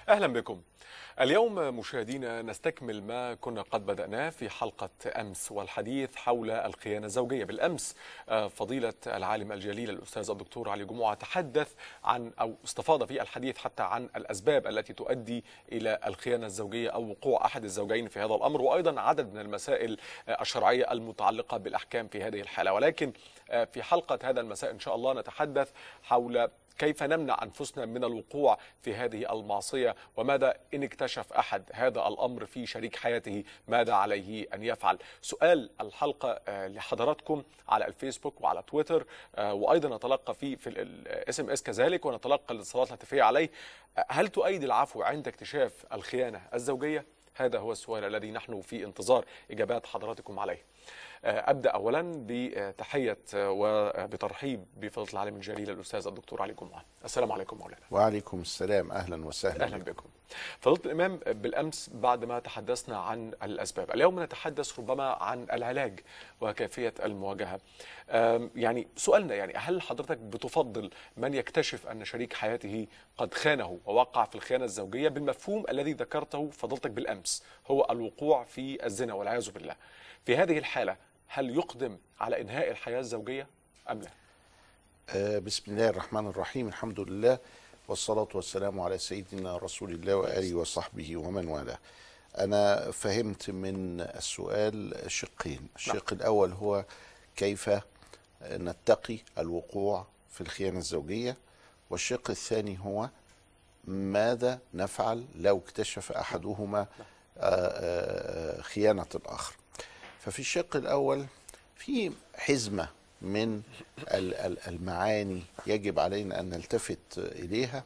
أهلا بكم اليوم مشاهدينا نستكمل ما كنا قد بدأناه في حلقة أمس والحديث حول الخيانة الزوجية بالأمس آه، فضيلة العالم الجليل الأستاذ الدكتور علي جمعة تحدث عن أو استفاض في الحديث حتى عن الأسباب التي تؤدي إلى الخيانة الزوجية أو وقوع أحد الزوجين في هذا الأمر وأيضا عدد من المسائل آه، الشرعية المتعلقة بالأحكام في هذه الحالة ولكن آه، في حلقة هذا المساء إن شاء الله نتحدث حول كيف نمنع أنفسنا من الوقوع في هذه المعصية وماذا إن اكتشف أحد هذا الأمر في شريك حياته ماذا عليه أن يفعل سؤال الحلقة آه، لحضراتكم على الفيسبوك وعلى تويتر آه، وأيضا نتلقى فيه في الاس ام اس كذلك ونتلقى الاتصالات الهاتفية عليه آه، هل تؤيد العفو عند اكتشاف الخيانة الزوجية؟ هذا هو السؤال الذي نحن في انتظار إجابات حضراتكم عليه أبدأ أولا بتحية وبترحيب بفضيلة العالم الجليل الأستاذ الدكتور علي جمعة السلام عليكم مولانا وعليكم السلام أهلا وسهلا أهلا بكم فضيلة الإمام بالأمس بعد ما تحدثنا عن الأسباب اليوم نتحدث ربما عن العلاج وكيفية المواجهة أم، يعني سؤالنا يعني هل حضرتك بتفضل من يكتشف أن شريك حياته قد خانه ووقع في الخيانة الزوجية بالمفهوم الذي ذكرته فضلتك بالأمس هو الوقوع في الزنا والعياذ بالله في هذه الحالة هل يقدم على إنهاء الحياة الزوجية أم لا؟ آه، بسم الله الرحمن الرحيم الحمد لله والصلاة والسلام على سيدنا رسول الله وآله وصحبه ومن والاه أنا فهمت من السؤال شقين الشق الأول هو كيف نتقي الوقوع في الخيانة الزوجية والشق الثاني هو ماذا نفعل لو اكتشف أحدهما آه، آه، خيانة الآخر ففي الشق الأول في حزمة من ال- ال- المعاني يجب علينا أن نلتفت إليها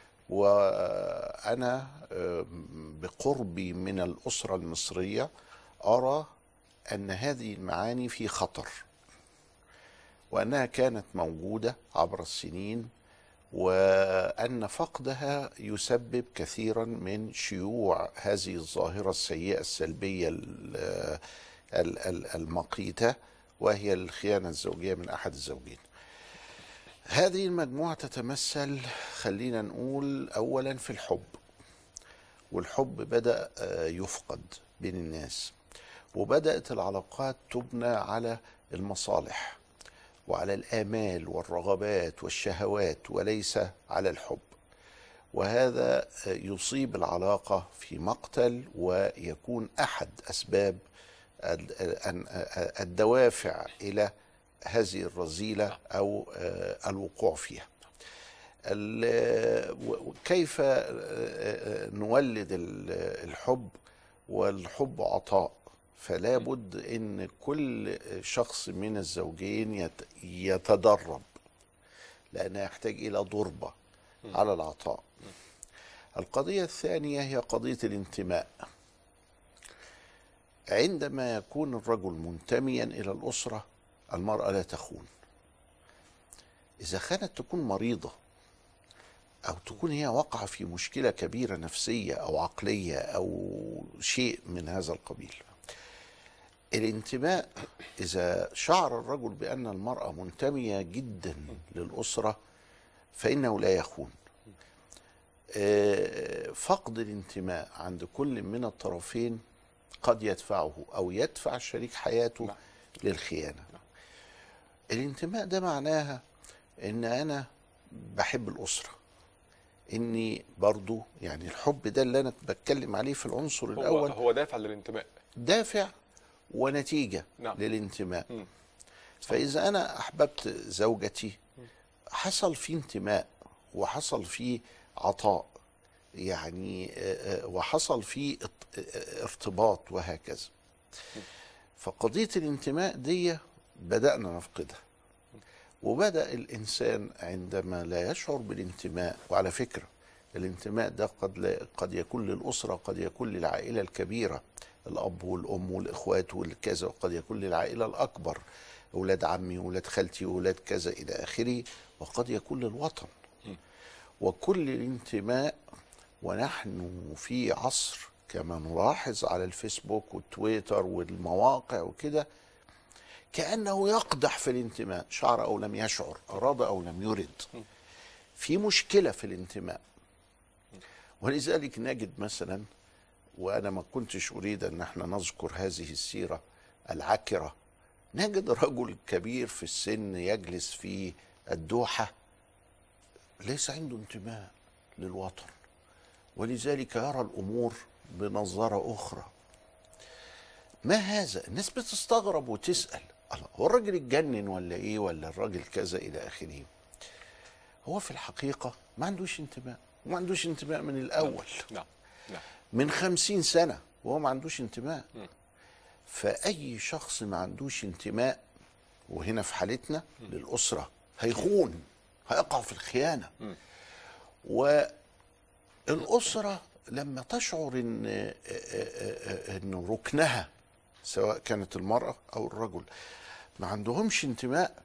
وأنا آه، بقربي من الأسرة المصرية أرى أن هذه المعاني في خطر وأنها كانت موجودة عبر السنين وأن فقدها يسبب كثيرا من شيوع هذه الظاهرة السيئة السلبية ال- ال- ال- المقيتة وهي الخيانة الزوجية من أحد الزوجين هذه المجموعة تتمثل خلينا نقول أولا في الحب والحب بدأ آه، يفقد بين الناس وبدأت العلاقات تبنى على المصالح وعلى الآمال والرغبات والشهوات وليس على الحب وهذا آه، يصيب العلاقة في مقتل ويكون أحد أسباب ال- أن- الدوافع إلى هذه الرذيلة أو آه، الوقوع فيها ال- و- كيف آه، نولد ال- الحب والحب عطاء فلا بد ان كل شخص من الزوجين يت- يتدرب لانه يحتاج الى ضربه على العطاء القضيه الثانيه هي قضيه الانتماء عندما يكون الرجل منتميا الى الاسره المراه لا تخون اذا كانت تكون مريضه او تكون هي واقعه في مشكله كبيره نفسيه او عقليه او شيء من هذا القبيل الانتماء اذا شعر الرجل بان المراه منتميه جدا للاسره فانه لا يخون آه، فقد الانتماء عند كل من الطرفين قد يدفعه او يدفع شريك حياته نعم. للخيانه الانتماء ده معناها ان انا بحب الاسره اني برضو يعني الحب ده اللي انا بتكلم عليه في العنصر هو, الاول هو دافع للانتماء دافع ونتيجه نعم. للانتماء مم. فاذا انا احببت زوجتي حصل في انتماء وحصل في عطاء يعني آه، آه، وحصل في ات- آه، ارتباط وهكذا فقضيه الانتماء دي بدانا نفقدها وبدا الانسان عندما لا يشعر بالانتماء وعلى فكره الانتماء ده قد لا قد يكون للاسره قد يكون للعائله الكبيره الاب والام والاخوات والكذا وقد يكون للعائله الاكبر اولاد عمي واولاد خالتي واولاد كذا الى اخره وقد يكون للوطن وكل الانتماء ونحن في عصر كما نلاحظ على الفيسبوك والتويتر والمواقع وكده كأنه يقدح في الانتماء شعر أو لم يشعر أراد أو لم يرد في مشكلة في الانتماء ولذلك نجد مثلا وانا ما كنتش اريد ان احنا نذكر هذه السيره العكره نجد رجل كبير في السن يجلس في الدوحه ليس عنده انتماء للوطن ولذلك يرى الامور بنظره اخرى ما هذا الناس بتستغرب وتسال الله هو الراجل اتجنن ولا ايه ولا الراجل كذا الى اخره هو في الحقيقه ما عندوش انتماء وما عندوش انتماء من الاول نعم نعم من خمسين سنة وهو ما عندوش انتماء فأي شخص ما عندوش انتماء وهنا في حالتنا للأسرة هيخون هيقع في الخيانة والأسرة لما تشعر إن إن ركنها سواء كانت المرأة أو الرجل ما عندهمش انتماء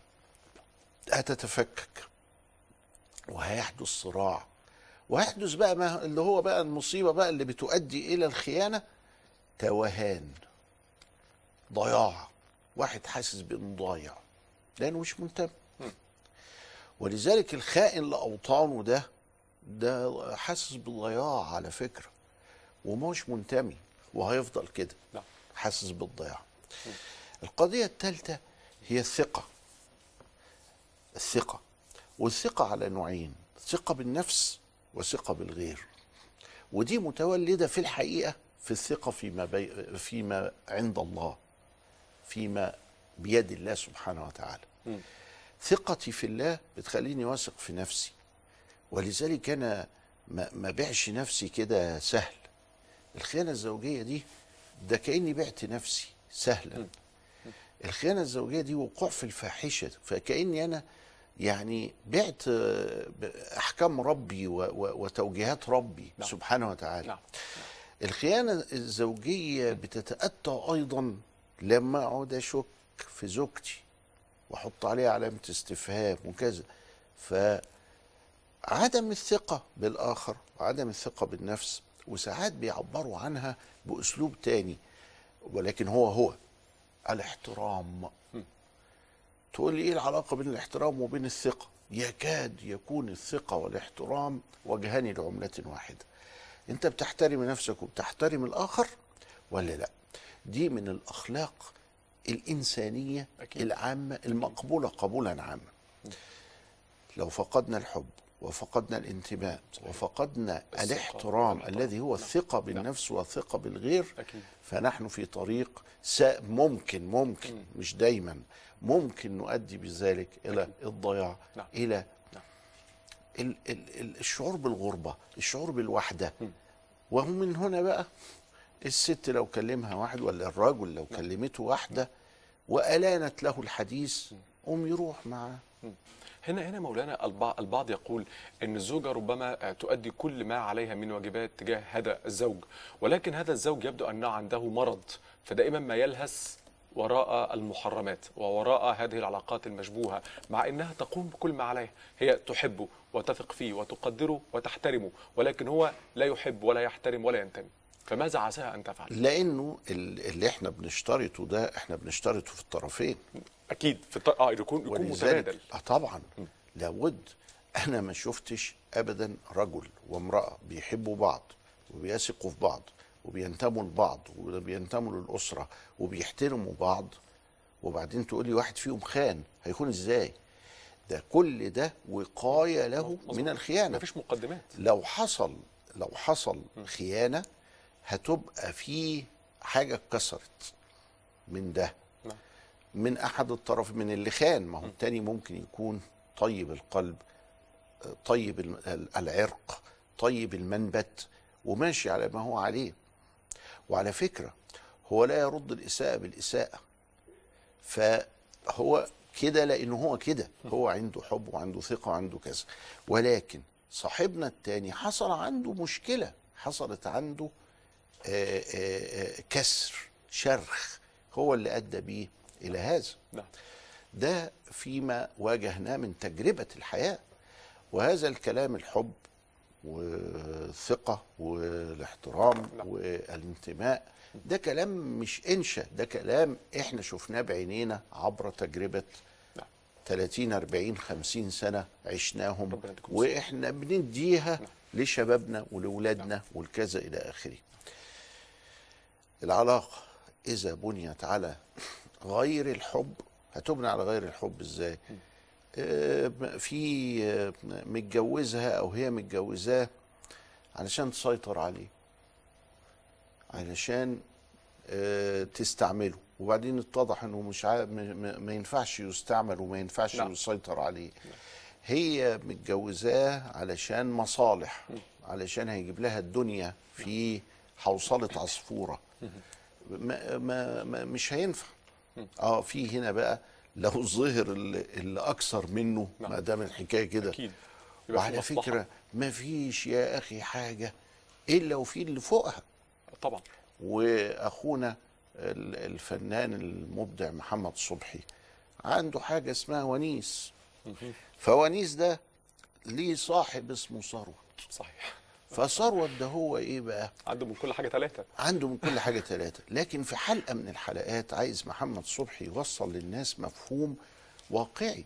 هتتفكك وهيحدث صراع ويحدث بقى ما اللي هو بقى المصيبه بقى اللي بتؤدي الى الخيانه توهان ضياع واحد حاسس بانه ضايع لانه مش منتبه ولذلك الخائن لاوطانه ده ده حاسس بالضياع على فكره ومش منتمي وهيفضل كده نعم حاسس بالضياع القضية الثالثة هي الثقة الثقة والثقة على نوعين ثقة بالنفس وثقة بالغير ودي متولدة في الحقيقة في الثقة فيما, بي فيما عند الله فيما بيد الله سبحانه وتعالى ثقتي في الله بتخليني واثق في نفسي ولذلك أنا ما ما بيعش نفسي كده سهل الخيانة الزوجية دي ده كأني بعت نفسي سهلا الخيانة الزوجية دي وقوع في الفاحشة فكأني أنا يعني بعت آه، أحكام ربي و- و- وتوجيهات ربي نعم. سبحانه وتعالى نعم الخيانة الزوجية بتتأتى أيضا لما أقعد أشك في زوجتي وأحط عليها علامة استفهام وكذا فعدم الثقة بالآخر وعدم الثقة بالنفس وساعات بيعبروا عنها بأسلوب تاني ولكن هو هو الاحترام تقول لي ايه العلاقة بين الاحترام وبين الثقة يكاد يكون الثقة والاحترام وجهان لعملة واحدة انت بتحترم نفسك وبتحترم الاخر ولا لا دي من الاخلاق الانسانيه أكيد. العامه المقبوله قبولا عاما لو فقدنا الحب وفقدنا الانتماء وفقدنا الثقة الاحترام والاحترام. الذي هو نعم. الثقه بالنفس والثقه بالغير أكيد فنحن في طريق سا- ممكن ممكن مش دايما ممكن نؤدي بذلك الى أكيد. الضياع نعم. الى نعم. ال ال ال الشعور بالغربه الشعور بالوحده وهم من هنا بقى الست لو كلمها واحد ولا الرجل لو كلمته واحده والانت له الحديث قوم يروح معاه هنا هنا مولانا البعض, البعض يقول ان الزوجه ربما تؤدي كل ما عليها من واجبات تجاه هذا الزوج ولكن هذا الزوج يبدو انه عنده مرض فدائما ما يلهث وراء المحرمات ووراء هذه العلاقات المشبوهه مع انها تقوم بكل ما عليها هي تحبه وتثق فيه وتقدره وتحترمه ولكن هو لا يحب ولا يحترم ولا ينتمي فماذا عساها ان تفعل لانه ال- اللي احنا بنشترطه ده احنا بنشترطه في الطرفين اكيد في الط... اه يكون يكون متبادل ولذلك اه طبعا لابد انا ما شفتش ابدا رجل وامراه بيحبوا بعض وبيثقوا في بعض وبينتموا لبعض وبينتموا للاسره وبيحترموا بعض وبعدين تقول لي واحد فيهم خان هيكون ازاي ده كل ده وقايه له مظبوط. من الخيانه مفيش مقدمات لو حصل لو حصل خيانه هتبقى في حاجه اتكسرت من ده نعم. من احد الطرف من اللي خان ما هو التاني ممكن يكون طيب القلب طيب ال- العرق طيب المنبت وماشي على ما هو عليه وعلى فكره هو لا يرد الاساءه بالاساءه فهو كده لانه هو كده هو عنده حب وعنده ثقه وعنده كذا ولكن صاحبنا التاني حصل عنده مشكله حصلت عنده آه، آه، آه، كسر شرخ هو اللي ادى بيه الى هذا نعم ده فيما واجهناه من تجربه الحياه وهذا الكلام الحب والثقه والاحترام نعم. والانتماء ده كلام مش انشا ده كلام احنا شفناه بعينينا عبر تجربه نعم 30 40 50 سنه عشناهم ربنا يديكم الصحة. واحنا بنديها لشبابنا ولولادنا والكذا الى اخره العلاقه اذا بنيت على غير الحب هتبنى على غير الحب ازاي آه، في آه، متجوزها او هي متجوزاه علشان تسيطر عليه علشان آه، تستعمله وبعدين اتضح انه مش عا... م- م- ما ينفعش يستعمل وما ينفعش نعم. يسيطر عليه هي متجوزاه علشان مصالح علشان هيجيب لها الدنيا في حوصلة عصفورة ما ما ما مش هينفع اه في هنا بقى لو ظهر اللي, اللي اكثر منه نعم. ما دام الحكايه كده اكيد يبقى في وعلى مصلحة. فكره ما فيش يا اخي حاجه الا وفي اللي فوقها طبعا واخونا ال- الفنان المبدع محمد صبحي عنده حاجه اسمها ونيس فونيس ده ليه صاحب اسمه ثروت صحيح فثروت ده هو ايه بقى عنده من كل حاجه ثلاثه عنده من كل حاجه ثلاثه لكن في حلقه من الحلقات عايز محمد صبحي يوصل للناس مفهوم واقعي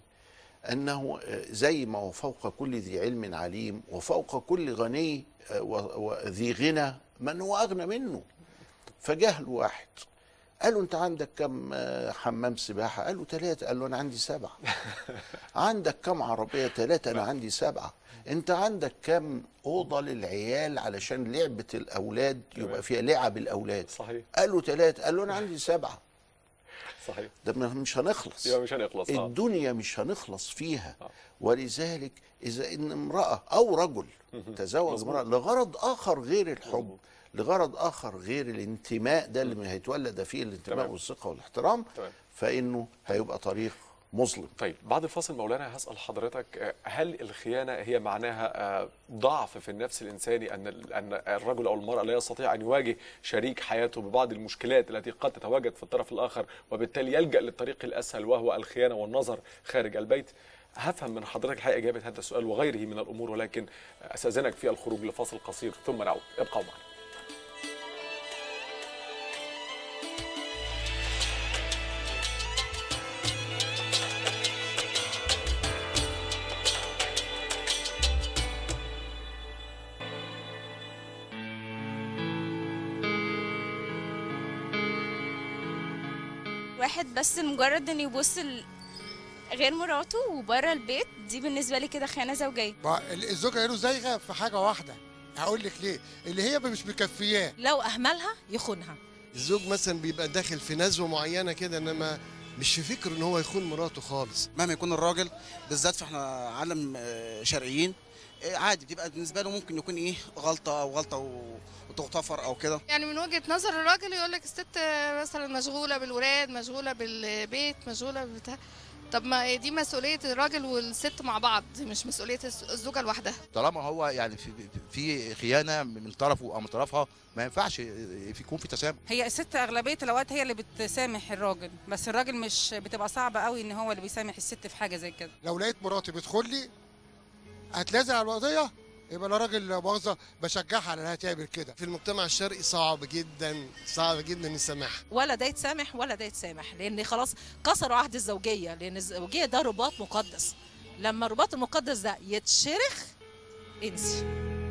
انه آه، زي ما هو فوق كل ذي علم عليم وفوق كل غني آه، و- وذي غنى من هو اغنى منه فجاه له واحد قال له انت عندك كم آه، حمام سباحه قال له ثلاثه قال له انا عندي سبعه عندك كم عربيه ثلاثه انا عندي سبعه انت عندك كم اوضه للعيال علشان لعبه الاولاد يبقى تمام. فيها لعب الاولاد صحيح قال له ثلاثه قال له انا عندي سبعه صحيح ده ما- مش هنخلص يبقى مش هنخلص اه الدنيا مش هنخلص فيها آه. ولذلك اذا ان امراه او رجل تزوج مظبوط. امراه لغرض اخر غير الحب لغرض اخر غير الانتماء ده اللي هيتولد فيه الانتماء تمام. والثقه والاحترام تمام. فانه هيبقى طريق مظلم طيب بعد الفاصل مولانا هسأل حضرتك آه، هل الخيانة هي معناها آه، ضعف في النفس الإنساني أن ال- أن الرجل أو المرأة لا يستطيع أن يواجه شريك حياته ببعض المشكلات التي قد تتواجد في الطرف الآخر وبالتالي يلجأ للطريق الأسهل وهو الخيانة والنظر خارج البيت هفهم من حضرتك الحقيقة إجابة هذا السؤال وغيره من الأمور ولكن أستأذنك في الخروج لفاصل قصير ثم نعود ابقوا معنا واحد بس مجرد انه يبص ل- غير مراته وبره البيت دي بالنسبه لي كده خيانه زوجيه بقى ال- الزوجه له زايغه في حاجه واحده هقول لك ليه اللي هي مش مكفياه لو اهملها يخونها الزوج مثلا بيبقى داخل في نزوه معينه كده انما مش في فكره ان هو يخون مراته خالص مهما يكون الراجل بالذات فاحنا عالم آه، شرعيين آه، عادي بتبقى بالنسبه له ممكن يكون ايه غلطه او غلطه و- وتغتفر او كده يعني من وجهة نظر الراجل يقول لك الست مثلا مشغولة بالولاد مشغولة بالبيت مشغولة بتاع طب ما دي مسؤولية الراجل والست مع بعض دي مش مسؤولية الزوجة لوحدها طالما هو يعني في في خيانه من طرفه او من طرفها ما ينفعش في- يكون في تسامح هي الست اغلبيه الاوقات هي اللي بتسامح الراجل بس الراجل مش بتبقى صعبه قوي ان هو اللي بيسامح الست في حاجه زي كده لو لقيت مراتي بتدخل لي هتلازم على الوضعيه يبقى انا راجل مؤاخذه بشجعها على انها تعمل كده في المجتمع الشرقي صعب جدا صعب جدا يسامحها ولا ده يتسامح ولا ده يتسامح لان خلاص كسروا عهد الزوجيه لان الزوجيه ده رباط مقدس لما الرباط المقدس ده يتشرخ انسي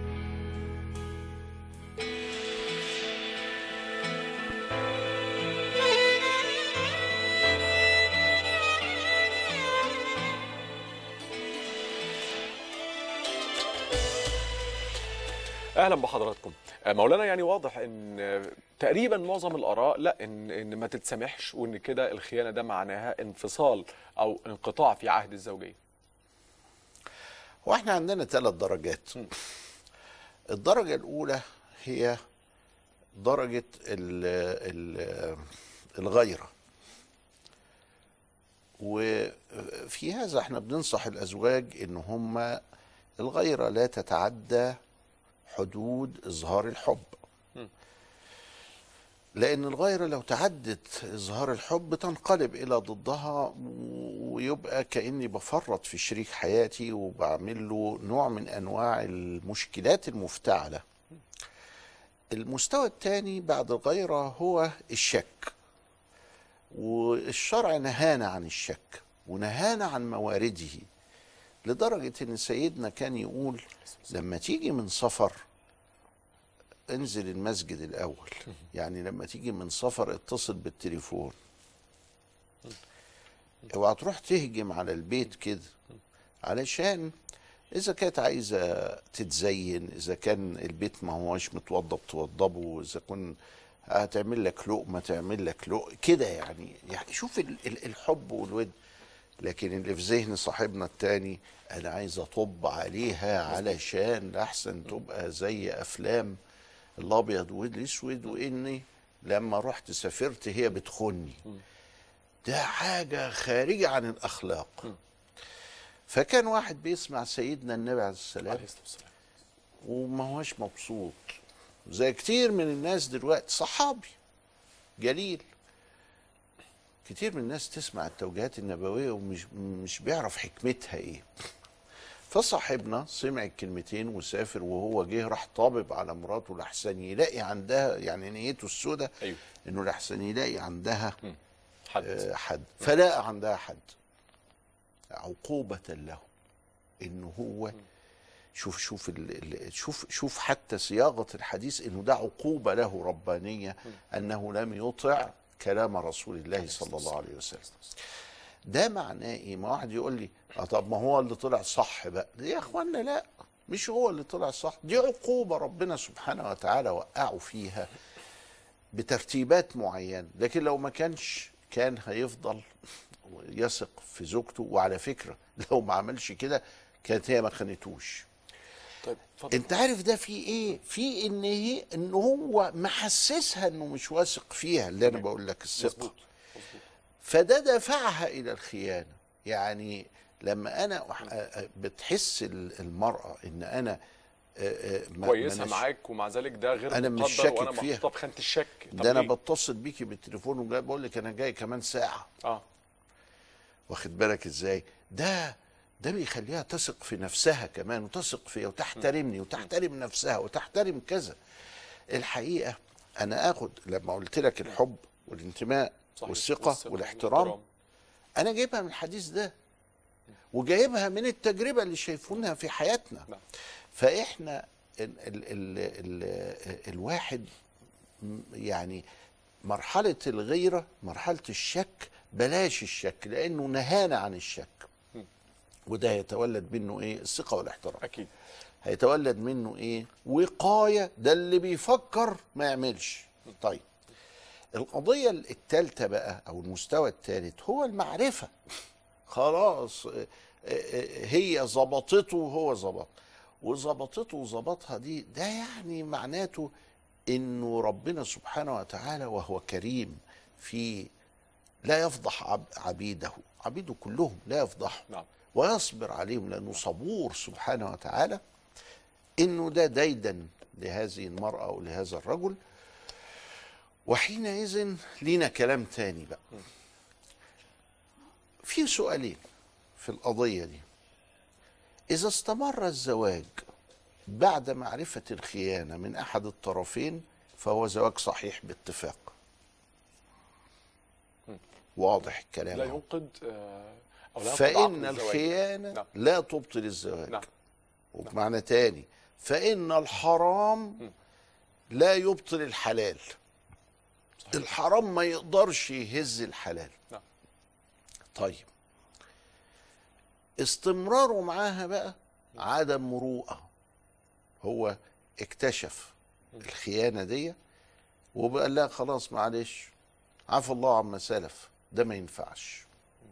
اهلا بحضراتكم آه، مولانا يعني واضح ان آه، تقريبا معظم الاراء لا ان ان ما تتسامحش وان كده الخيانه ده معناها انفصال او انقطاع في عهد الزوجيه واحنا عندنا ثلاث درجات الدرجة الأولى هي درجة ال ال الغيرة وفي هذا احنا بننصح الأزواج إن هم الغيرة لا تتعدى حدود إظهار الحب لأن الغيرة لو تعدت إظهار الحب تنقلب إلى ضدها ويبقى كأني بفرط في شريك حياتي وبعمل له نوع من أنواع المشكلات المفتعلة المستوى الثاني بعد الغيرة هو الشك والشرع نهانا عن الشك ونهانا عن موارده لدرجة ان سيدنا كان يقول لما تيجي من سفر انزل المسجد الاول يعني لما تيجي من سفر اتصل بالتليفون اوعى تروح تهجم على البيت كده علشان اذا كانت عايزه تتزين اذا كان البيت ما هوش متوضب توضبه اذا كن هتعمل لك لقمه تعمل لك لق كده يعني يعني شوف ال- ال- الحب والود لكن اللي في ذهن صاحبنا التاني انا عايز اطب عليها علشان احسن تبقى زي افلام الابيض والاسود واني لما رحت سافرت هي بتخني ده حاجه خارجه عن الاخلاق فكان واحد بيسمع سيدنا النبي عليه السلام عليه الصلاه والسلام وما هوش مبسوط زي كتير من الناس دلوقتي صحابي جليل كتير من الناس تسمع التوجيهات النبوية ومش مش بيعرف حكمتها ايه فصاحبنا سمع الكلمتين وسافر وهو جه راح طابب على مراته لحسن يلاقي عندها يعني نيته السودة ايوه انه لحسن يلاقي عندها حد آه، حد فلقى عندها حد عقوبة له انه هو شوف شوف ال ال شوف شوف حتى صياغة الحديث انه ده عقوبة له ربانية انه لم يطع كلام رسول الله صلى الله عليه وسلم ده معناه ايه؟ ما واحد يقول لي اه طب ما هو اللي طلع صح بقى يا اخوانا لا مش هو اللي طلع صح دي عقوبة ربنا سبحانه وتعالى وقعه فيها بترتيبات معينة لكن لو ما كانش كان هيفضل يثق في زوجته وعلى فكرة لو ما عملش كده كانت هي ما خانتوش طيب اتفضل انت عارف ده في ايه في ان هي ان هو محسسها انه مش واثق فيها اللي انا تمام. بقول لك الثقه مظبوط مظبوط فده دفعها الى الخيانه يعني لما انا أح- بتحس ال- المراه ان انا آه، آه، ما- كويسه مناش- معاك ومع ذلك ده غير أنا مش مقدر شاكك وانا فيها. محطوطه في خانه الشك طب ده انا ليه؟ بتصل بيكي بالتليفون وجاي بقول لك انا جاي كمان ساعه اه واخد بالك ازاي ده ده بيخليها تثق في نفسها كمان وتثق فيا وتحترمني وتحترم نفسها وتحترم كذا الحقيقه انا اخد لما قلت لك الحب والانتماء صحيح. والثقه والاحترام انا جايبها من الحديث ده وجايبها من التجربه اللي شايفينها في حياتنا نعم. فاحنا ال ال ال ال الواحد م- يعني مرحله الغيره مرحله الشك بلاش الشك لانه نهانا عن الشك م. وده هيتولد منه ايه الثقه والاحترام اكيد هيتولد منه ايه وقايه ده اللي بيفكر ما يعملش طيب القضيه الثالثه بقى او المستوى الثالث هو المعرفه خلاص آه، آه، هي ظبطته وهو ظبط وظبطته وظبطها دي ده يعني معناته انه ربنا سبحانه وتعالى وهو كريم في لا يفضح عب- عبيده عبيده كلهم لا يفضحهم نعم ويصبر عليهم لانه صبور سبحانه وتعالى انه ده ديدا لهذه المراه ولهذا الرجل وحينئذ لينا كلام تاني بقى في سؤالين في القضيه دي اذا استمر الزواج بعد معرفه الخيانه من احد الطرفين فهو زواج صحيح باتفاق واضح الكلام لا أهو. ينقض آه، او لا ينقض عقد فإن الزواج. الخيانة نعم. لا تبطل الزواج نعم وبمعنى تاني فإن الحرام لا يبطل الحلال صحيح. الحرام ما يقدرش يهز الحلال نعم. طيب استمراره معاها بقى عدم مروءة هو اكتشف الخيانة دي وبقى لها خلاص معلش عفى الله عما سلف ده ما ينفعش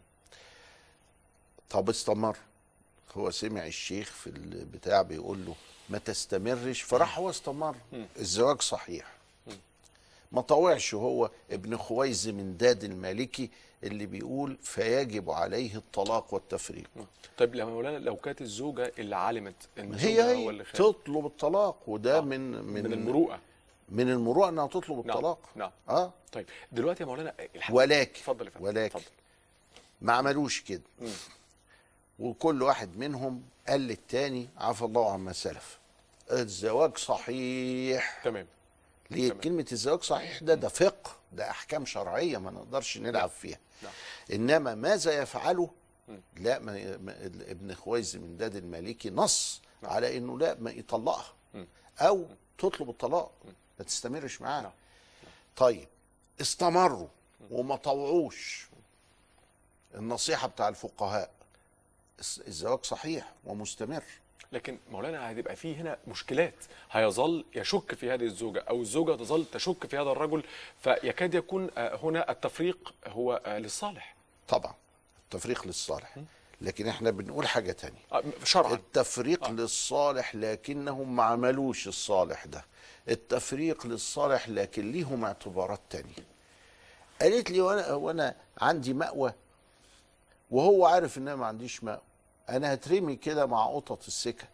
طب استمر هو سمع الشيخ في البتاع بيقول له ما تستمرش فراح هو استمر الزواج صحيح ما طوعش هو ابن خويز من داد المالكي اللي بيقول فيجب عليه الطلاق والتفريق طيب لو مولانا لو كانت الزوجه اللي علمت ان هي زوجها هو هي اللي خان تطلب الطلاق وده آه. من من من المروءه من المروءه انها تطلب نعم الطلاق نعم اه طيب دلوقتي يا مولانا الحديث ولكن اتفضل يا فندم ولكن اتفضل ما عملوش كده مم. وكل واحد منهم قال للتاني عفى الله عما سلف الزواج صحيح تمام ليه تمام. كلمة الزواج صحيح ده ده فقه ده احكام شرعيه ما نقدرش نلعب فيها نعم. انما ماذا يفعله مم. لا ما ما- ابن خويز من داد المالكي نص على انه لا ما يطلقها مم. او تطلب الطلاق ما تستمرش معاه نعم. طيب استمروا وما طوعوش النصيحه بتاع الفقهاء الس- الزواج صحيح ومستمر لكن مولانا هتبقى فيه هنا مشكلات هيظل يشك في هذه الزوجة أو الزوجة تظل تشك في هذا الرجل فيكاد يكون آه، هنا التفريق هو آه، للصالح طبعا التفريق للصالح لكن احنا بنقول حاجه تانية آه، شرعا التفريق آه. للصالح لكنهم ما عملوش الصالح ده التفريق للصالح لكن ليهم اعتبارات تانية قالت لي وانا وانا عندي مأوى وهو عارف ان انا ما عنديش مأوى انا هترمي كده مع قطط السكك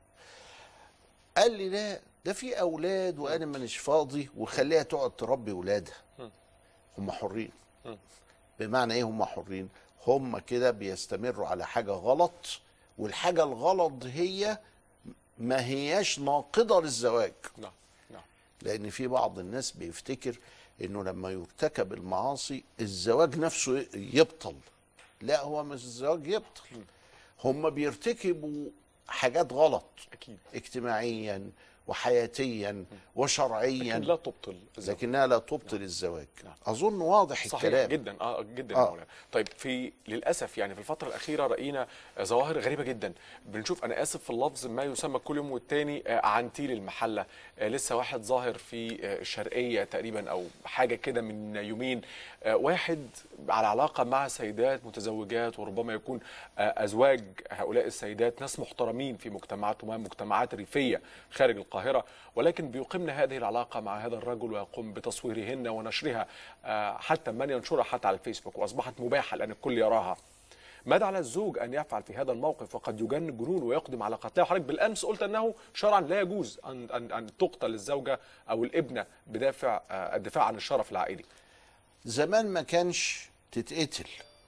قال لي لا ده في اولاد وانا مانيش فاضي وخليها تقعد تربي ولادها هم حرين بمعنى ايه هم حرين هم كده بيستمروا على حاجه غلط والحاجه الغلط هي ما هياش ناقضه للزواج نعم نعم لان في بعض الناس بيفتكر انه لما يرتكب المعاصي الزواج نفسه يبطل لا هو مش الزواج يبطل هم بيرتكبوا حاجات غلط أكيد اجتماعيا وحياتيا وشرعيا لكن لا تبطل الزواج. لكنها لا تبطل الزواج نعم. اظن واضح صحيح الكلام جدا اه جدا آه. آه. مولانا طيب في للاسف يعني في الفتره الاخيره راينا ظواهر غريبه جدا بنشوف انا اسف في اللفظ ما يسمى كل يوم والتاني آه، عنتيل المحله آه، لسه واحد ظاهر في آه، الشرقيه تقريبا او حاجه كده من يومين آه، واحد على علاقه مع سيدات متزوجات وربما يكون آه، ازواج هؤلاء السيدات ناس محترمين في مجتمعاتهم مجتمعات ريفيه خارج القاهره ولكن بيقمن هذه العلاقه مع هذا الرجل ويقوم بتصويرهن ونشرها آه، حتى من ينشرها حتى على الفيسبوك واصبحت مباحه لان الكل يراها ماذا على الزوج ان يفعل في هذا الموقف وقد يجن جنون ويقدم على قتلها وحضرتك بالامس قلت انه شرعا لا يجوز ان ان ان تقتل الزوجه او الابنه بدافع آه، الدفاع عن الشرف العائلي زمان ما كانش تتقتل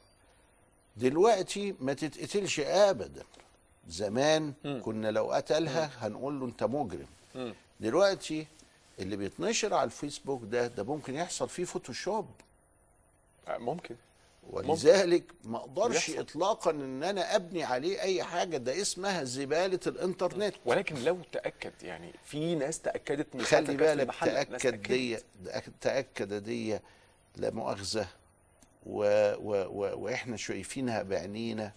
دلوقتي ما تتقتلش ابدا زمان كنا لو قتلها هنقول له انت مجرم مم. دلوقتي اللي بيتنشر على الفيسبوك ده ده ممكن يحصل فيه فوتوشوب آه، ممكن ولذلك ما اقدرش بيحصل. اطلاقا ان انا ابني عليه اي حاجه ده اسمها زباله الانترنت ولكن لو تاكد يعني في ناس تاكدت من خلي الحادثة كانت في بالك المحل، ناس تاكد دي تاكد دي لا مؤاخذه و و و واحنا شايفينها بعينينا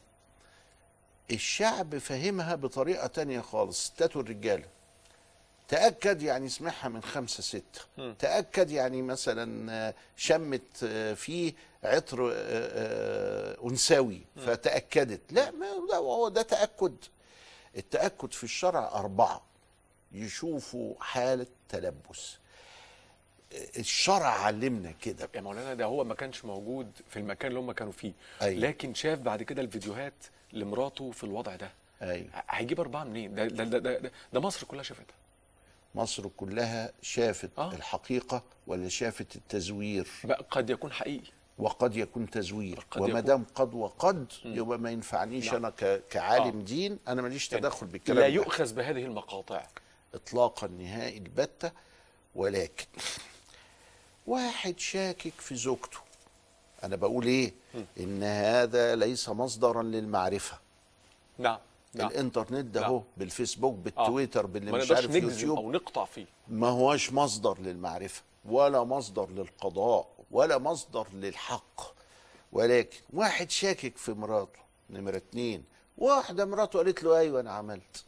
الشعب فهمها بطريقه تانية خالص ستات والرجاله تاكد يعني سمعها من خمسه سته تاكد يعني مثلا آه، شمت آه، فيه عطر آه، آه، انثوي فتاكدت لا ما ده هو ده تاكد التاكد في الشرع اربعه يشوفوا حاله تلبس الشرع علمنا كده يا مولانا ده هو ما كانش موجود في المكان اللي هم كانوا فيه أيوة. لكن شاف بعد كده الفيديوهات لمراته في الوضع ده ايوه هيجيب اربعه منين ده ده ده, ده, ده, ده مصر كلها شافتها مصر كلها شافت آه. الحقيقه ولا شافت التزوير بقى قد يكون حقيقي وقد يكون تزوير قد وما يكون. دام قد وقد يبقى ما ينفعنيش نعم. انا ك- كعالم آه. دين انا ماليش يعني تدخل بالكلام لا ده. يؤخذ بهذه المقاطع اطلاقا نهائي البتة ولكن واحد شاكك في زوجته انا بقول ايه ان هذا ليس مصدرا للمعرفه نعم نعم الانترنت ده نعم. اهو بالفيسبوك بالتويتر باللي ما مش نقدرش عارف نجزم يوتيوب او نقطع فيه ما هوش مصدر للمعرفة ولا مصدر للقضاء ولا مصدر للحق ولكن واحد شاكك في مراته نمرة اتنين واحدة مراته قالت له أيوة أنا عملت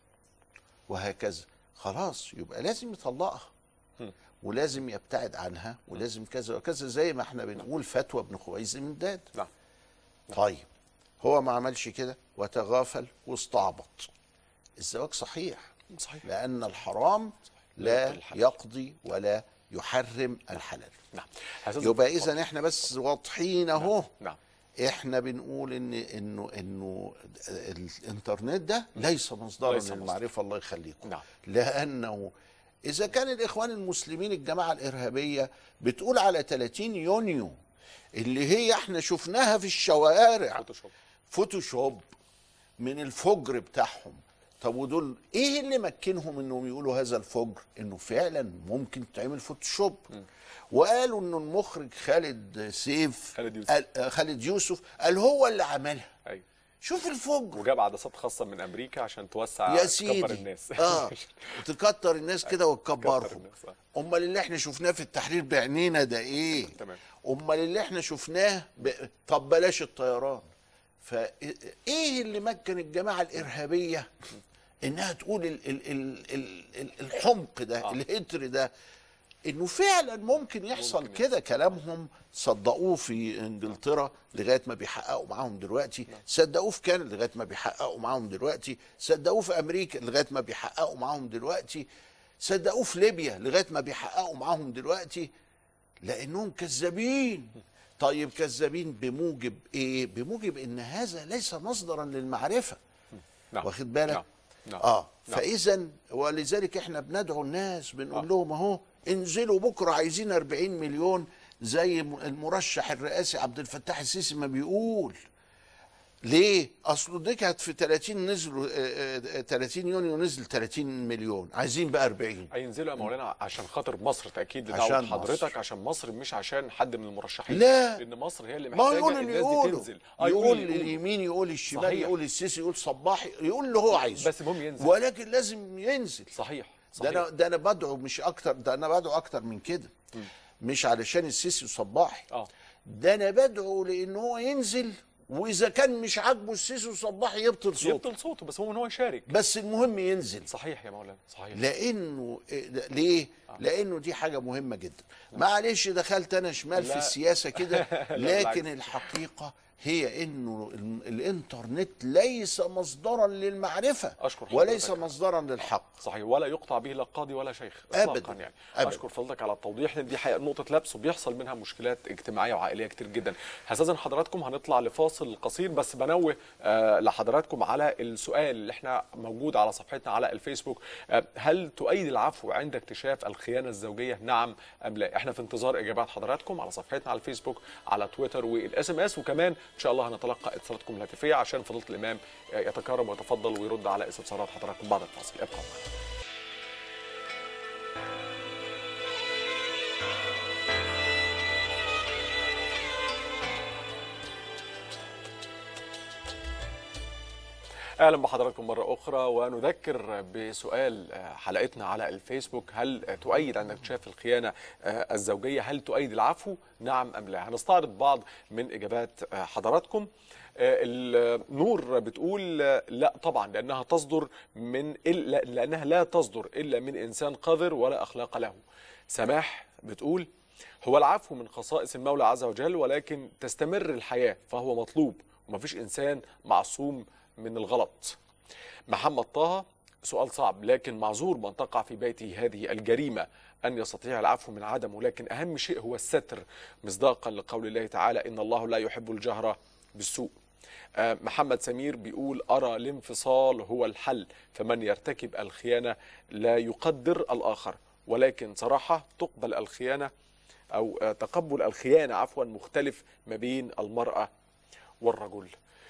وهكذا خلاص يبقى لازم يطلقها ولازم يبتعد عنها ولازم كذا وكذا زي ما احنا بنقول فتوى ابن خويز من داد نعم طيب هو ما عملش كده وتغافل واستعبط الزواج صحيح صحيح لأن الحرام لا لا يبطل الحلال. يقضي ولا يحرم الحلال نعم هذا- يبقى إذا احنا بس واضحين أهو نعم احنا بنقول ان انه انه الانترنت ده ليس مصدرا ليس مصدر. للمعرفه الله يخليكم نعم. لانه اذا كان الاخوان المسلمين الجماعه الارهابيه بتقول على 30 يونيو اللي هي احنا شفناها في الشوارع فوتوشوب فوتوشوب من الفجر بتاعهم طب ودول ايه اللي مكنهم انهم يقولوا هذا الفجر انه فعلا ممكن تعمل فوتوشوب وقالوا انه المخرج خالد سيف خالد يوسف. قال آه، خالد يوسف قال هو اللي عملها ايوه شوف الفجر وجاب عدسات خاصه من امريكا عشان توسع يا سيدي تكبر الناس اه وتكتر الناس كده تكبر وتكبرهم الناس آه. امال اللي احنا شفناه في التحرير بعينينا ده ايه تمام امال اللي احنا شفناه ب... طب بلاش الطيران فايه اللي مكن الجماعه الارهابيه انها تقول ال... ال... ال... ال... ال- الحمق ده آه. آه. الهتر ده انه فعلا ممكن يحصل ممكن كده كلامهم صدقوه في انجلترا لغايه ما بيحققوا معاهم دلوقتي صدقوه في كندا لغايه ما بيحققوا معاهم دلوقتي صدقوه في امريكا لغايه ما بيحققوا معاهم دلوقتي صدقوه في ليبيا لغايه ما بيحققوا معاهم دلوقتي لانهم كذابين طيب كذابين بموجب ايه بموجب ان هذا ليس مصدرا للمعرفه نعم واخد بالك نعم نعم اه نعم. فاذا ولذلك احنا بندعو الناس بنقول آه. لهم اهو انزلوا بكره عايزين 40 مليون زي م- المرشح الرئاسي عبد الفتاح السيسي ما بيقول ليه؟ اصله دي كانت في 30 نزلوا آه، آه، 30 يونيو نزل 30 مليون عايزين بقى 40 هينزلوا يا مولانا عشان خاطر مصر تاكيد عشان لدعوه مصر. حضرتك عشان مصر مش عشان حد من المرشحين لا. لان مصر هي اللي ما هو محتاجه يقول اللي الناس دي يقوله تنزل آه، يقول اللي يقوله. اليمين يقول الشمال صحيح. يقول السيسي يقول صباحي يقول اللي هو عايزه بس المهم ينزل ولكن لازم ينزل صحيح ده انا صحيح ده انا بدعو مش اكتر ده انا بدعو اكتر من كده مش علشان السيسي وصباحي اه ده انا بدعو لان هو ينزل واذا كان مش عاجبه السيسي وصباحي يبطل صوته يبطل صوته بس هو ان هو يشارك بس المهم ينزل صحيح يا مولانا صحيح لانه إيه ده- ليه لانه دي حاجه مهمه جدا معلش دخلت انا شمال في لا. السياسه كده لا، لكن بالعكس. الحقيقه هي انه ال- الانترنت ليس مصدرا للمعرفه أشكر وليس حضرتك. مصدرا للحق صحيح ولا يقطع به لا قاضي ولا شيخ أبداً. اطلاقا يعني أبداً. اشكر فضلك على التوضيح لان دي حقيقه نقطه لبس وبيحصل منها مشكلات اجتماعيه وعائليه كتير جدا هستاذن حضراتكم هنطلع لفاصل قصير بس بنوه آه لحضراتكم على السؤال اللي احنا موجود على صفحتنا على الفيسبوك آه هل تؤيد العفو عند اكتشاف الخيانه الزوجيه نعم ام لا احنا في انتظار اجابات حضراتكم على صفحتنا على الفيسبوك على تويتر والاس ام اس وكمان ان شاء الله هنتلقى اتصالاتكم الهاتفيه عشان فضيله الامام آه، يتكرم ويتفضل ويرد على استفسارات حضراتكم بعد الفاصل ابقوا معنا. اهلا بحضراتكم مره اخرى ونذكر بسؤال حلقتنا على الفيسبوك هل تؤيد عند اكتشاف الخيانه الزوجيه هل تؤيد العفو نعم ام لا هنستعرض بعض من اجابات حضراتكم النور بتقول لا طبعا لانها تصدر من إلا لانها لا تصدر الا من انسان قذر ولا اخلاق له سماح بتقول هو العفو من خصائص المولى عز وجل ولكن تستمر الحياه فهو مطلوب ومفيش انسان معصوم من الغلط محمد طه سؤال صعب لكن معذور من تقع في بيته هذه الجريمة أن يستطيع العفو من عدمه لكن أهم شيء هو الستر مصداقا لقول الله تعالى إن الله لا يحب الجهر بالسوء آه، محمد سمير بيقول أرى الانفصال هو الحل فمن يرتكب الخيانة لا يقدر الآخر ولكن صراحة تقبل الخيانة أو آه، تقبل الخيانة عفوا مختلف ما بين المرأة والرجل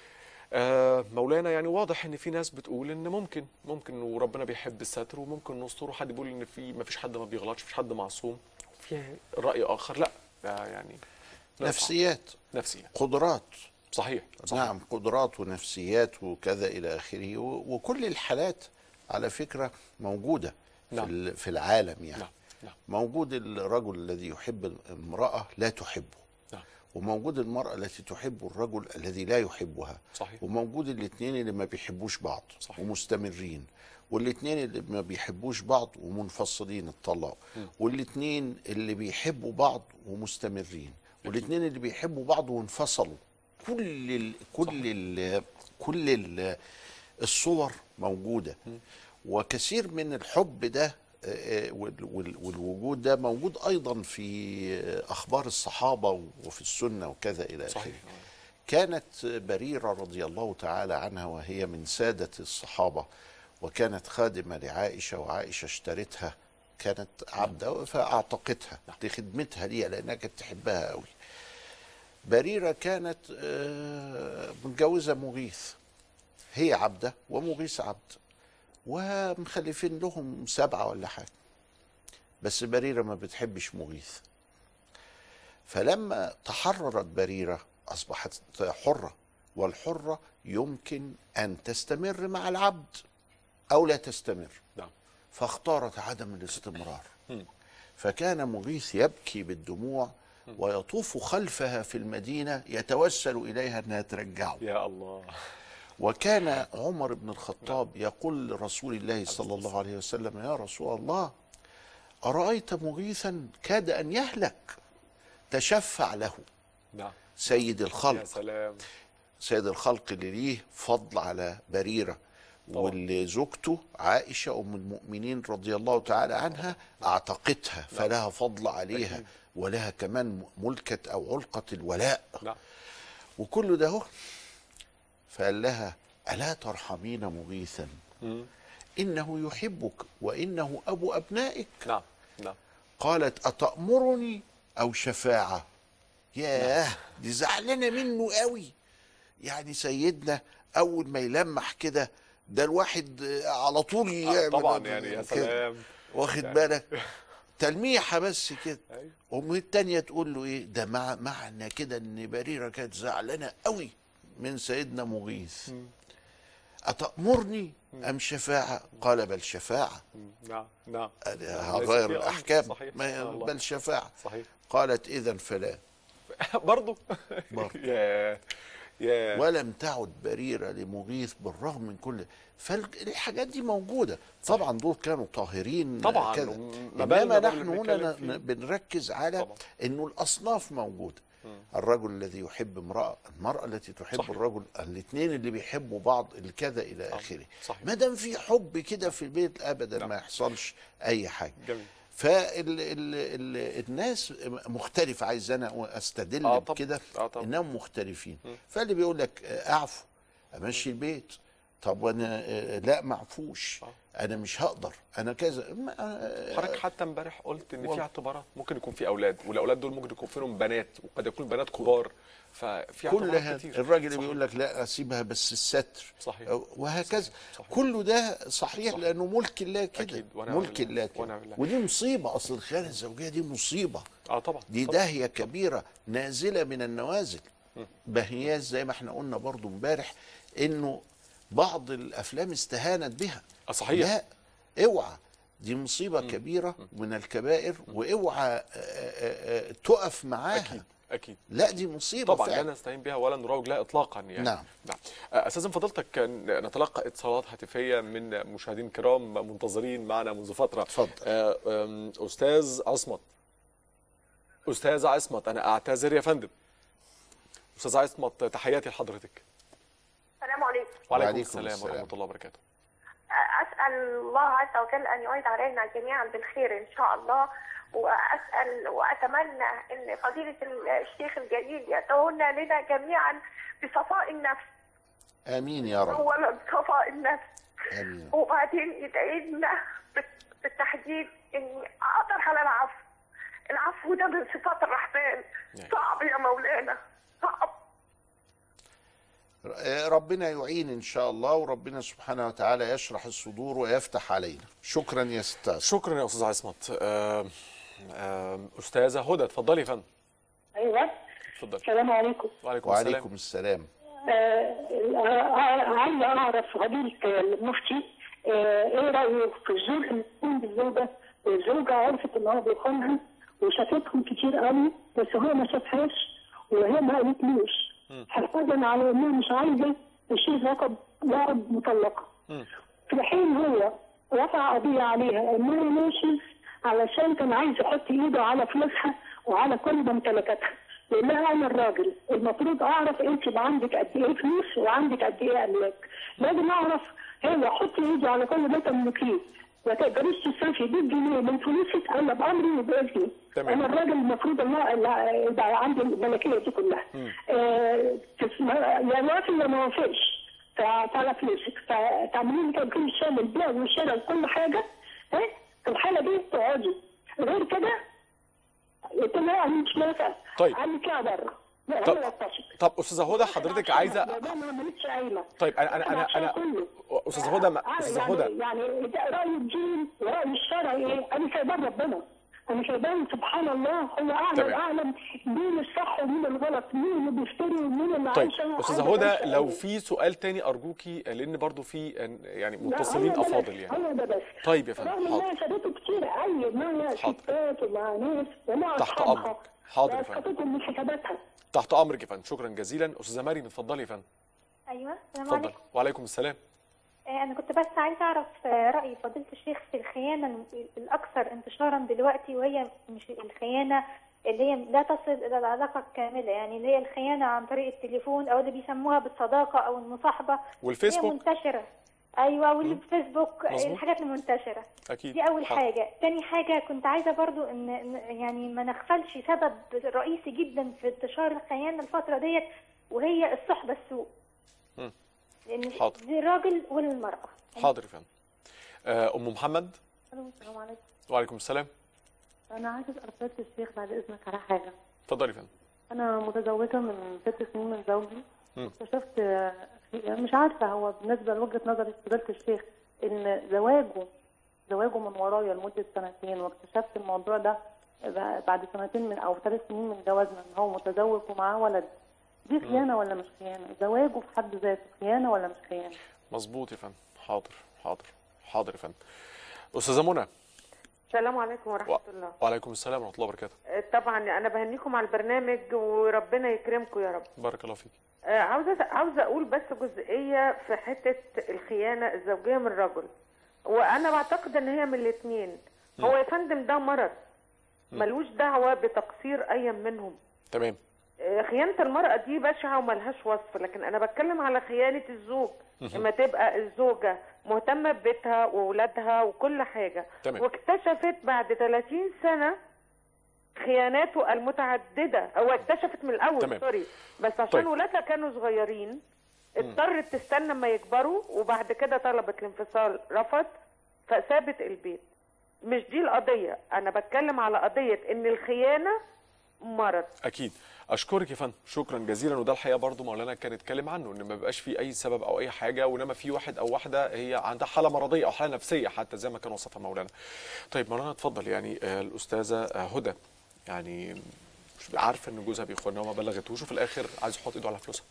آه، مولانا يعني واضح ان في ناس بتقول ان ممكن ممكن وربنا بيحب الستر وممكن نستر وحد بيقول ان في ما فيش حد ما بيغلطش مفيش حد معصوم في راي اخر لا ده يعني لا نفسيات صعب. نفسيات قدرات صحيح صحيح نعم قدرات ونفسيات وكذا الى اخره و- وكل الحالات على فكره موجوده نعم. في ال- في العالم يعني نعم نعم موجود الرجل الذي يحب المراه لا تحبه نعم وموجود المراه التي تحب الرجل الذي لا يحبها صحيح وموجود الاثنين اللي ما بيحبوش بعض صحيح. ومستمرين والاثنين اللي ما بيحبوش بعض ومنفصلين اتطلقوا والاثنين اللي بيحبوا بعض ومستمرين والاثنين اللي بيحبوا بعض وانفصلوا كل ال كل ال كل ال الصور موجوده وكثير من الحب ده آه، وال- وال- والوجود ده موجود ايضا في اخبار الصحابه وفي السنه وكذا الى اخره صحيح كانت بريرة رضي الله تعالى عنها وهي من سادة الصحابة وكانت خادمة لعائشة وعائشة اشترتها كانت عبدة فأعتقتها لخدمتها ليها لأنها كانت تحبها قوي بريرة كانت آه، متجوزة مغيث هي عبدة ومغيث عبد ومخلفين لهم سبعة ولا حاجة بس بريرة ما بتحبش مغيث فلما تحررت بريرة أصبحت حرة والحرة يمكن أن تستمر مع العبد أو لا تستمر نعم فاختارت عدم الاستمرار مم. فكان مغيث يبكي بالدموع ويطوف خلفها في المدينة يتوسل إليها أنها ترجعه يا الله وكان عمر بن الخطاب يقول لرسول الله صلى الله عليه وسلم يا رسول الله أرأيت مغيثا كاد أن يهلك تشفع له نعم سيد يا الخلق سلام سيد الخلق اللي ليه فضل على بريرة طبعا. واللي زوجته عائشة أم المؤمنين رضي الله تعالى عنها أعتقتها فلها فضل عليها أكيد. ولها كمان ملكة أو علقة الولاء نعم وكل ده هو فقال لها ألا ترحمين مغيثا مم. إنه يحبك وإنه أبو أبنائك نعم نعم قالت أتأمرني أو شفاعة ياه دي زعلانة منه قوي يعني سيدنا أول ما يلمح كده ده الواحد آه، على طول آه، يعمل طبعا يعني يا كده. سلام واخد يعني. بالك تلميحة بس كده أيوة. أم التانية تقول له إيه ده مع معنى كده إن بريرة كانت زعلانة قوي من سيدنا مغيث أتأمرني أم شفاعة قال بل شفاعة مم. نعم نعم هغير في أمر. الأحكام صحيح ما سبحان الله. بل شفاعة صحيح قالت إذا فلا برضه برضه. يا يا ولم تعد بريرة لمغيث بالرغم من كل فالحاجات دي موجودة طبعا دول كانوا طاهرين طبعا كده مبالغ إنما برضه نحن اللي هنا بنتكلم ن- فيه. بنركز على طبعا. إنه الأصناف موجودة الرجل الذي يحب امرأة المرأة التي تحب صحيح. الرجل الاثنين اللي بيحبوا بعض الكذا إلى آخره صحيح. ما دام في حب كده في البيت أبدا نعم. ما يحصلش أي حاجة جميل فالناس مختلفة عايز أنا أستدل آه آه طبعا. بكده آه طبعا. إنهم مختلفين فاللي بيقول لك آه، أعفو أمشي البيت طب وأنا آه، لا معفوش آه. أنا مش هقدر أنا كذا ما- آه، حضرتك حتى امبارح قلت ان في والله. اعتبارات ممكن يكون في اولاد والاولاد دول ممكن يكون فيهم بنات وقد يكون بنات كبار ففي كل اعتبارات هذا كتير الراجل اللي صحيح. بيقول لك لا اسيبها بس الستر صحيح. وهكذا صحيح. صحيح. كله ده صحيح, صحيح. لانه ملك الله كده أكيد. ونعم ملك بالله. الله كده ونعم بالله. ودي مصيبه اصل الخيانه الزوجيه دي مصيبه اه طبعا دي طبعاً. داهيه كبيره نازله من النوازل بهياز زي ما احنا قلنا برضو امبارح انه بعض الافلام استهانت بها آه صحيح لا اوعى دي مصيبه كبيره من الكبائر واوعى آه، آه، آه، تقف معاها اكيد اكيد لا دي مصيبه طبعا لا فعلا نستعين بها ولا نروج لها اطلاقا يعني نعم. نعم آه، استاذن فضيلتك ن- نتلقى اتصالات هاتفيه من مشاهدين كرام منتظرين معنا منذ فتره اتفضل. آه، آم، استاذ عصمت استاذ عصمت انا اعتذر يا فندم استاذ عصمت تحياتي لحضرتك السلام عليكم وعليكم وعليكم السلام, السلام. ورحمه الله وبركاته أسأل الله عز وجل أن يعيد علينا جميعا بالخير إن شاء الله وأسأل وأتمنى أن فضيلة الشيخ الجليل يتولى لنا جميعا بصفاء النفس امين يا رب أولا بصفاء النفس امين وبعدين يدعي لنا بال- بالتحديد إني أقدر على العفو العفو ده من صفات الرحمن نعم. صعب يا مولانا صعب ربنا يعين ان شاء الله وربنا سبحانه وتعالى يشرح الصدور ويفتح علينا شكرا يا ستات شكرا يا استاذ عصمت آم، آم، استاذه هدى اتفضلي يا فندم ايوه اتفضلي السلام عليكم وعليكم السلام وعليكم السلام آه، آه، عايزه اعرف فضيله المفتي آه، ايه رايه في الزوج اللي يكون بالزوجه والزوجه عرفت ان هو بيخونها وشافتهم كتير قوي بس هو ما شافهاش وهي ما قالتلوش حفاظا على انها مش عايزه تشيل رقم لاعب مطلقه في حين هو رفع قضيه عليها انها ماشي علشان كان عايز يحط ايده على فلوسها وعلى كل ممتلكاتها يقول لها انا الراجل المفروض اعرف انت يبقى عندك قد ايه فلوس وعندك قد ايه املاك لازم اعرف هي حط ايدي على كل ما تملكيه ما تقدريش تصرفي 100 جنيه من فلوسك الا بامري وباذني تمام. انا الراجل المفروض ان هو اللي يبقى عندي الملكيه دي كلها آه تسمع- يا وافق يا ما وافقش ف- على فلوسك فتعملي لي تمكين شامل البيع والشراء وكل حاجه ها في الحاله دي تقعدي غير كده قلت لها انا مش موافقه طيب. قال لي كده بره لا طب- هي لا تثق طب استاذه هدى حضرتك عايزه ده ما عملتش قايمه طيب انا انا انا, أنا استاذه هدى ما- استاذه يعني هدى يعني ده راي الدين وراي الشرع ايه؟ انا سايبان ربنا انا سايبان سبحان الله هو اعلم تمام. اعلم مين الصح ومين الغلط مين اللي بيفتري ومين اللي طيب عايشه استاذه عايزة هدى تعيش لو إيه. في سؤال تاني ارجوكي لان برضو في يعني لا، متصلين هو ده بس، افاضل يعني هو ده بس طيب يا فندم رغم حاضر انها سابته كتير قوي مع حاضر. ستات ومع ناس ومع تحت اصحابها امرك حاضر يا بس فندم خطتهم من حساباتها تحت امرك يا فندم شكرا جزيلا استاذه مريم اتفضلي يا فندم ايوه السلام اتفضل عليكم وعليكم السلام آه، انا كنت بس عايزه اعرف آه، راي فضيله الشيخ في الخيانه الم- الاكثر انتشارا دلوقتي وهي مش الخيانه اللي هي لا تصل الى العلاقه الكامله يعني اللي هي الخيانه عن طريق التليفون او اللي بيسموها بالصداقه او المصاحبه والفيسبوك. هي منتشره ايوه واللي بفيسبوك مظبوط. الحاجات المنتشره اكيد دي اول حاضر. حاجه تاني حاجه كنت عايزه برضو ان إن يعني ما نغفلش سبب رئيسي جدا في انتشار الخيانه الفتره ديت وهي الصحبه السوء مم. لان حاضر. دي الراجل والمراه حاضر يا فندم آه، ام محمد الو السلام عليكم وعليكم السلام انا عايزه اسال فضيله الشيخ بعد اذنك على حاجه اتفضلي يا فندم انا متزوجه من ست سنين من زوجي مم. اكتشفت آه، في- مش عارفه هو بالنسبه لوجهه نظري فضيله الشيخ ان زواجه زواجه من ورايا لمده سنتين واكتشفت الموضوع ده ب- بعد سنتين من او ثلاث سنين من جوازنا ان هو متزوج ومعاه ولد دي خيانه ولا مش خيانه؟ زواجه في حد ذاته خيانه ولا مش خيانه؟ مظبوط يا فندم حاضر حاضر حاضر يا فندم استاذه منى السلام عليكم ورحمة و- الله وعليكم السلام ورحمه الله وبركاته آه، طبعا أنا بهنيكم على البرنامج وربنا يكرمكم يا رب بارك الله فيك آه، عاوزة عاوزة أقول بس جزئية في حتة الخيانة الزوجية من الرجل وأنا بعتقد إن هي من الاتنين هو يا فندم ده مرض ملوش دعوة بتقصير أي منهم تمام آه، خيانة المرأة دي بشعة وملهاش وصف لكن أنا بتكلم على خيانة الزوج مهم. لما تبقى الزوجة مهتمة ببيتها وولادها وكل حاجة تمام. واكتشفت بعد 30 سنة خياناته المتعددة أو اكتشفت من الأول تمام. سوري بس عشان طيب. ولادها كانوا صغيرين اضطرت تستنى لما يكبروا وبعد كده طلبت الانفصال رفض فسابت البيت مش دي القضية أنا بتكلم على قضية إن الخيانة مرض اكيد اشكرك يا فندم شكرا جزيلا وده الحقيقه برضو مولانا كان اتكلم عنه ان ما بيبقاش في اي سبب او اي حاجه وانما في واحد او واحده هي عندها حاله مرضيه او حاله نفسيه حتى زي ما كان وصفها مولانا طيب مولانا اتفضل يعني آه، الاستاذه آه، هدى يعني مش عارفه ان جوزها بيخونها وما بلغتهوش وفي الاخر عايز يحط ايده على فلوسها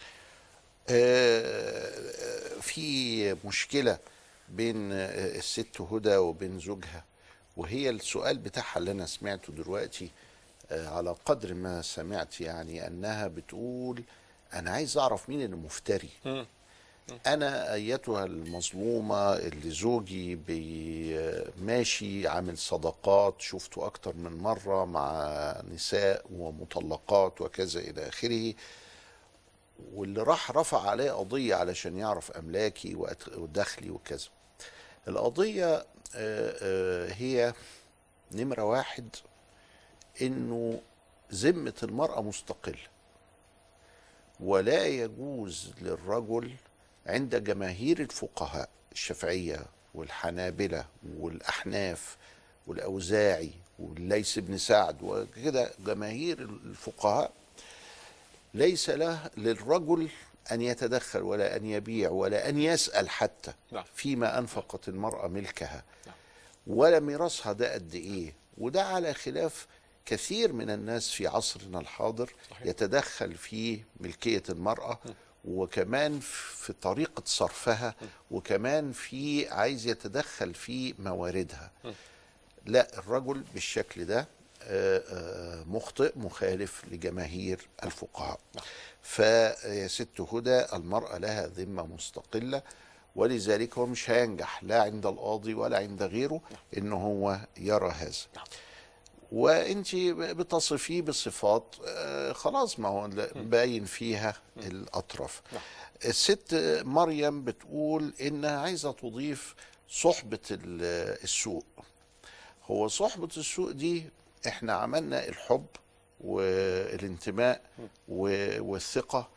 آه، في مشكلة بين آه، الست هدى وبين زوجها وهي السؤال بتاعها اللي أنا سمعته دلوقتي آه، على قدر ما سمعت يعني أنها بتقول أنا عايز أعرف مين اللي مفتري أنا أيتها المظلومة اللي زوجي بي ماشي عامل صداقات شفته أكتر من مرة مع نساء ومطلقات وكذا إلى آخره واللي راح رفع عليه قضية علشان يعرف أملاكي وأت- ودخلي وكذا القضية آه، آه، هي نمرة واحد إنه ذمة المرأة مستقلة ولا يجوز للرجل عند جماهير الفقهاء الشافعية والحنابلة والأحناف والأوزاعي والليث بن سعد وكده جماهير الفقهاء ليس له للرجل أن يتدخل ولا أن يبيع ولا أن يسأل حتى نعم. فيما أنفقت المرأة ملكها ولا ميراثها ده قد إيه وده على خلاف كثير من الناس في عصرنا الحاضر يتدخل في ملكية المرأة وكمان في طريقة صرفها وكمان في عايز يتدخل في مواردها لا الرجل بالشكل ده آه، آه، مخطئ مخالف لجماهير الفقهاء فيا ست هدى المرأة لها ذمة مستقلة ولذلك هو مش هينجح لا عند القاضي ولا عند غيره ان هو يرى هذا وانت بتصفيه بصفات آه، خلاص ما هو باين فيها الاطراف الست مريم بتقول انها عايزه تضيف صحبه ال- السوق هو صحبه السوق دي احنا عملنا الحب والانتماء و- والثقه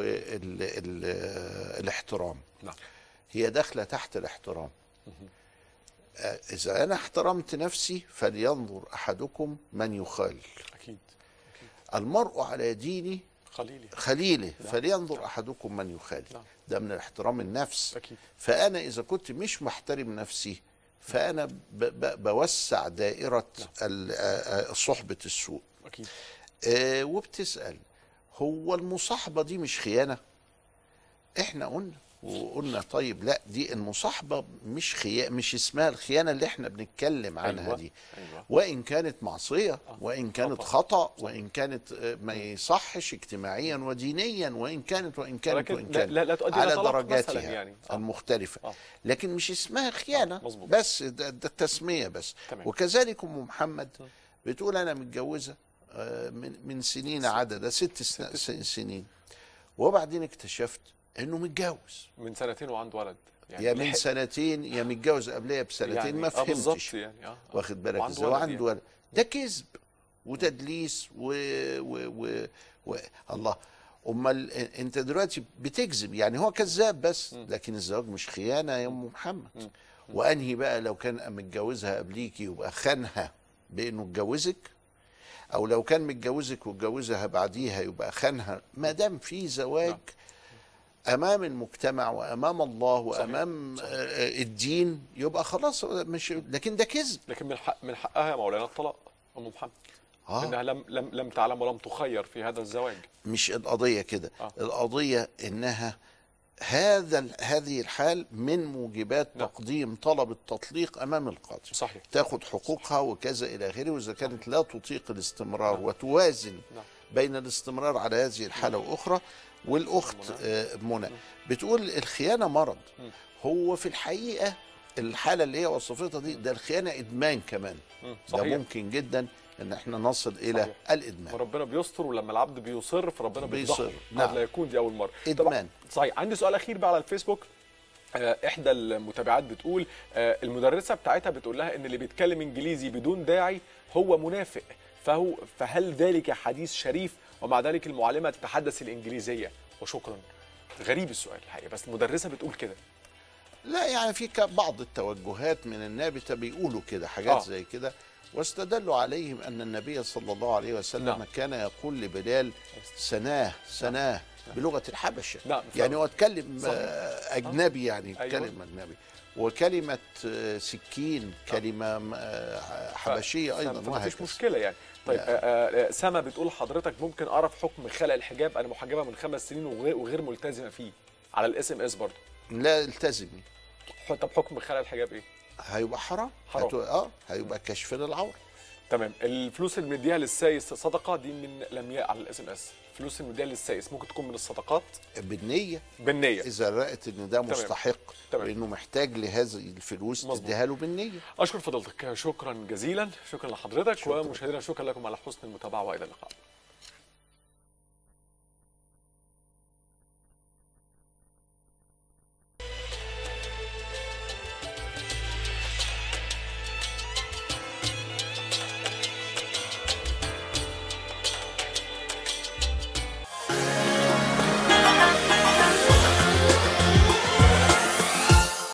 والاحترام نعم هي داخله تحت الاحترام آه، اذا انا احترمت نفسي فلينظر احدكم من يخال اكيد المرء على دين خليلي خليله فلينظر احدكم من يخالف ده من احترام النفس فانا اذا كنت مش محترم نفسي فانا ب- ب- بوسع دائره ال- آه، آه، صحبه السوء اكيد آه، وبتسال هو المصاحبه دي مش خيانه احنا قلنا وقلنا طيب لا دي المصاحبه مش خيانه مش اسمها الخيانه اللي احنا بنتكلم عنها أيوة. دي أيوة. وان كانت معصيه وان كانت خطا وان كانت آه، ما يصحش اجتماعيا ودينيا وان كانت وان كانت ولكن وان لا- كانت لا- لا تؤدي إلى على طلاق درجاتها مثلاً يعني. المختلفه لكن مش اسمها خيانه مظبوط. بس ده, ده التسميه بس تمام. وكذلك ام محمد بتقول انا متجوزه آه، من من سنين عدد ست سن- سن- سنين وبعدين اكتشفت انه متجوز من سنتين وعنده ولد يا من لحق- سنتين يا متجوز قبلها بسنتين يعني ما آه بالظبط فهمتش يعني اه واخد بالك وعنده ازاي ولد وعنده يعني. ولد ده كذب وتدليس و... و... و... و... الله امال انت دلوقتي بتكذب يعني هو كذاب بس لكن الزواج مش خيانه يا ام محمد وانهي بقى لو كان متجوزها قبليكي يبقى خانها بانه اتجوزك او لو كان متجوزك واتجوزها بعديها يبقى خانها ما دام في زواج امام المجتمع وامام الله وامام آه، آه، الدين يبقى خلاص مش لكن ده كذب لكن من حق من حقها يا مولانا الطلاق ام محمد آه. انها لم لم لم تعلم ولم تخير في هذا الزواج مش القضيه كده آه. القضيه انها هذا ال- هذه الحال من موجبات تقديم طلب التطليق امام القاضي صحيح تاخد حقوقها وكذا الى اخره واذا كانت لا تطيق الاستمرار وتوازن بين الاستمرار على هذه الحاله واخرى والاخت آه، منى بتقول الخيانه مرض هو في الحقيقه الحاله اللي هي وصفتها دي ده الخيانه ادمان كمان مم، ده صحيح. ممكن جدا ان احنا نصل الى صحيح. الادمان وربنا بيستر ولما العبد بيصر فربنا بيصر، بيفضحه نعم. قد لا يكون دي اول مره ادمان صحيح عندي سؤال اخير بقى على الفيسبوك آه، احدى المتابعات بتقول آه، المدرسه بتاعتها بتقول لها ان اللي بيتكلم انجليزي بدون داعي هو منافق فهو فهل ذلك حديث شريف ومع ذلك المعلمه تتحدث الانجليزيه وشكرا غريب السؤال الحقيقه بس المدرسه بتقول كده لا يعني في ك- بعض التوجهات من النابته بيقولوا كده حاجات آه. آه. زي كده واستدلوا عليهم ان النبي صلى الله عليه وسلم نعم. نعم. كان يقول لبلال سناه سناه بلغه الحبشه نعم يعني هو اتكلم صحيح. آه، اجنبي يعني أيوة. اتكلم اجنبي وكلمه آه، سكين كلمه آه، حبشيه ايضا ما فيش وهكذا مشكله يعني طيب آه، آه، سما بتقول حضرتك ممكن اعرف حكم خلع الحجاب انا محجبه من خمس سنين وغير, وغير ملتزمه فيه على الاس ام اس برضه لا التزمي طب حكم خلع الحجاب ايه هيبقى حرام حرام. هتو- اه هيبقى كشف للعوره تمام الفلوس اللي مديها للسايس صدقه دي من لمياء على الاس ام اس الفلوس اللي مديها للسايس ممكن تكون من الصدقات بالنيه بالنيه اذا رأت ان ده تمام. مستحق تمام. وانه محتاج لهذه الفلوس مظبوط. تديها له بالنيه اشكر فضيلتك شكرا جزيلا شكرا لحضرتك ومشاهدينا شكرا لكم على حسن المتابعه والى اللقاء